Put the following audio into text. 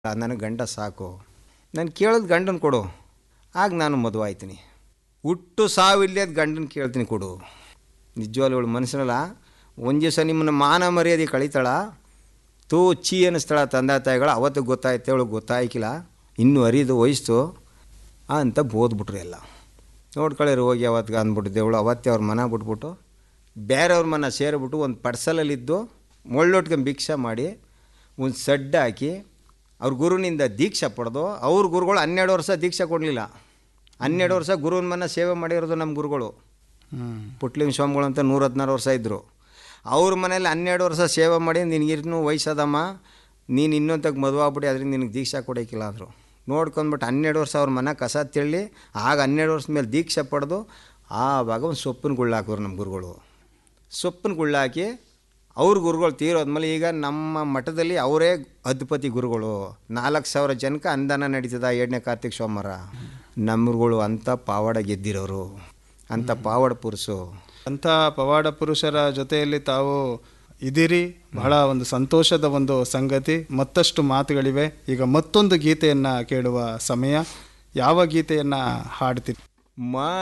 ನನಗೆ ಗಂಡ ಸಾಕು ನಾನು ಕೇಳೋದು ಗಂಡನ ಕೊಡು ಆಗ ನಾನು ಮದುವೆ ಆಯ್ತೀನಿ ಹುಟ್ಟು ಸಾವಿಲ್ಲದ ಗಂಡನ ಕೇಳ್ತೀನಿ ಕೊಡು ನಿಜವಾಗ್ಲೂ ಇವಳು ಮನಸ್ಸಿನಲ್ಲ ಒಂದು ದಿವಸ ನಿಮ್ಮನ್ನ ಮಾನ ಮರ್ಯಾದೆ ಕಳೀತಾಳ ತೂ ಚಿ ಅನ್ನಿಸ್ತಾಳ ತಂದೆ ತಾಯಿಗಳು ಅವತ್ತು ಗೊತ್ತಾಯ್ತು ಅವಳಿಗೆ ಗೊತ್ತಾಯ್ಕಿಲ್ಲ ಇನ್ನೂ ಅರಿದು ವಯಸ್ಸು ಅಂತ ಬೋದ್ಬಿಟ್ರು ಎಲ್ಲ ನೋಡ್ಕೊಳ್ಳಿರು ಹೋಗಿ ಅವತ್ತಿಗೆ ಅಂದ್ಬಿಟ್ಟಿದ್ದೆ ಅವಳು ಅವತ್ತೇ ಅವ್ರ ಮನ ಬಿಟ್ಬಿಟ್ಟು ಬೇರೆಯವ್ರ ಮನ ಸೇರಿಬಿಟ್ಟು ಒಂದು ಪಡ್ಸಲಲ್ಲಿದ್ದು ಮೊಳ್ಳೊಟ್ಕೊಂಡು ಭಿಕ್ಷೆ ಮಾಡಿ ಒಂದು ಸಡ್ಡು ಹಾಕಿ ಅವ್ರ ಗುರುವಿನಿಂದ ದೀಕ್ಷೆ ಪಡೆದು ಅವ್ರ ಗುರುಗಳು ಹನ್ನೆರಡು ವರ್ಷ ದೀಕ್ಷೆ ಕೊಡಲಿಲ್ಲ ಹನ್ನೆರಡು ವರ್ಷ ಗುರುವಿನ ಮನ ಸೇವೆ ಮಾಡಿರೋದು ನಮ್ಮ ಗುರುಗಳು ಪುಟ್ಲಿಂಗ ಸ್ವಾಮಿಗಳು ಅಂತ ನೂರ ಹದಿನಾರು ವರ್ಷ ಇದ್ದರು ಅವ್ರ ಮನೇಲಿ ಹನ್ನೆರಡು ವರ್ಷ ಸೇವೆ ಮಾಡಿ ನಿನಗಿನ್ನೂ ವಯಸ್ಸದಮ್ಮ ನೀನು ಇನ್ನೊಂದಕ್ಕೆ ಮದುವೆ ಆಗ್ಬಿಟ್ಟು ಅದರಿಂದ ನಿನಗೆ ದೀಕ್ಷೆ ಕೊಡೋಕ್ಕಿಲ್ಲ ಅಂದರು ನೋಡ್ಕೊಂಡ್ಬಿಟ್ಟು ಹನ್ನೆರಡು ವರ್ಷ ಅವ್ರ ಮನೆ ಕಸ ತಿಳ್ಳಿ ಆಗ ಹನ್ನೆರಡು ವರ್ಷದ ಮೇಲೆ ದೀಕ್ಷೆ ಪಡೆದು ಆವಾಗ ಒಂದು ಸೊಪ್ಪಿನ ಗುಳ್ಳು ಹಾಕಿದ್ರು ನಮ್ಮ ಗುರುಗಳು ಸೊಪ್ಪಿನ ಗುಳ್ಳು ಹಾಕಿ ಅವ್ರ ಗುರುಗಳು ತೀರೋದ್ಮೇಲೆ ಈಗ ನಮ್ಮ ಮಠದಲ್ಲಿ ಅವರೇ ಅಧಿಪತಿ ಗುರುಗಳು ನಾಲ್ಕು ಸಾವಿರ ಜನಕ್ಕೆ ಅಂದಾನ ನಡೀತದ ಎರಡನೇ ಕಾರ್ತಿಕ್ ಸೋಮವಾರ ನಮ್ಮ ಗುರುಗಳು ಅಂಥ ಪಾವಾಡ ಗೆದ್ದಿರೋರು ಅಂಥ ಪಾವಾಡ ಪುರುಷು ಅಂಥ ಪವಾಡ ಪುರುಷರ ಜೊತೆಯಲ್ಲಿ ತಾವು ಇದಿರಿ ಬಹಳ ಒಂದು ಸಂತೋಷದ ಒಂದು ಸಂಗತಿ ಮತ್ತಷ್ಟು ಮಾತುಗಳಿವೆ ಈಗ ಮತ್ತೊಂದು ಗೀತೆಯನ್ನು ಕೇಳುವ ಸಮಯ ಯಾವ ಗೀತೆಯನ್ನು ಹಾಡ್ತೀರಿ ಮಾ